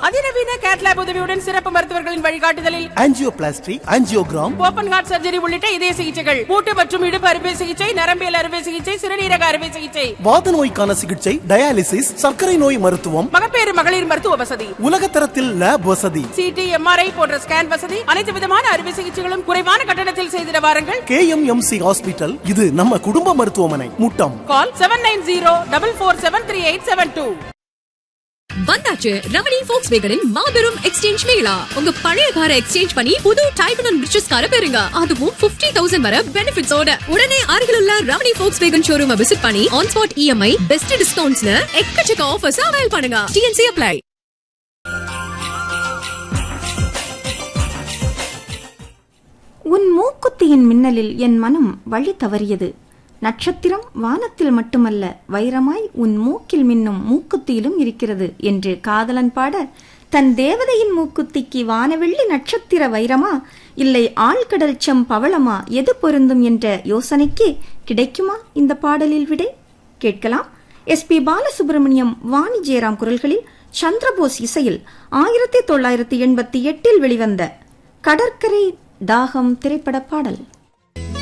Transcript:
அதிநவீன கேட்லாப் உதவியுடன் சிறப்பு மருத்துவர்களின் வழிகாட்டுதலில் angioplasty angiogram open heart surgery உள்ளிட்ட இதய சிகிச்சைகள் மூட்டு மற்றும் இடுப்பு அறுவை சிகிச்சை நரம்பியல் அறுவை சிகிச்சை சிறுநீரக அறுவை சிகிச்சை வாத நோய்க்கான சிகிச்சை டயாலிசிஸ் சர்க்கரை நோய் மருத்துவம் மகப்பேறு மகளிர் மருத்துவ வசதி உலகத்தரத்தில் லேப் வசதி சிடி எம்ஆர்ஐ போன்ற ஸ்கேன் வசதி அனைத்து விதமான அறுவை சிகிச்சைகளும் குறைவான கட்டணத்தில் செய்திட வாருங்கள் கேஎம்எம்சி ஹாஸ்பிட்டல் இது நம்ம குடும்ப மருத்துவமனை Muttam call seven nine zero double four seven three eight seven two வந்தாச்சு ரமணி ஃபோக்ஸ் வேகனின் மாபெரும் எக்ஸ்சேஞ்ச் மேளா உங்க பழைய காரை எக்ஸ்சேஞ்ச் பண்ணி புது டைப் அண்ட் ரிச்சஸ் காரை பெறுங்க அதுவும் 50000 தௌசண்ட் வர பெனிஃபிட்ஸோட உடனே அருகில் உள்ள Ramani Volkswagen showroom visit பண்ணி ஆன் ஸ்பாட் இஎம்ஐ பெஸ்ட் டிஸ்கவுண்ட்ஸ்னு எக்கச்சக்க ஆஃபர்ஸ் அவைல் பண்ணுங்க டிஎன்சி அப்ளை உன் மூக்குத்தியின் மின்னலில் என் மனம் வழி தவறியது நட்சத்திரம் வானத்தில் மட்டுமல்ல வைரமாய் உன் மூக்கில் மின்னும் மூக்குத்தியிலும் இருக்கிறது என்று காதலன் பாட தன் தேவதையின் மூக்குத்திக்கு வானவெள்ளி நட்சத்திர வைரமா இல்லை ஆழ்கடல் செம் பவளமா எது பொருந்தும் என்ற யோசனைக்கு கிடைக்குமா இந்த பாடலில் விடை கேட்கலாம் எஸ் பி பாலசுப்ரமணியம் வாணி ஜெயராம் குரல்களில் சந்திரபோஸ் இசையில் ஆயிரத்தி தொள்ளாயிரத்தி எண்பத்தி எட்டில் வெளிவந்த கடற்கரை தாகம் திரைப்பட பாடல்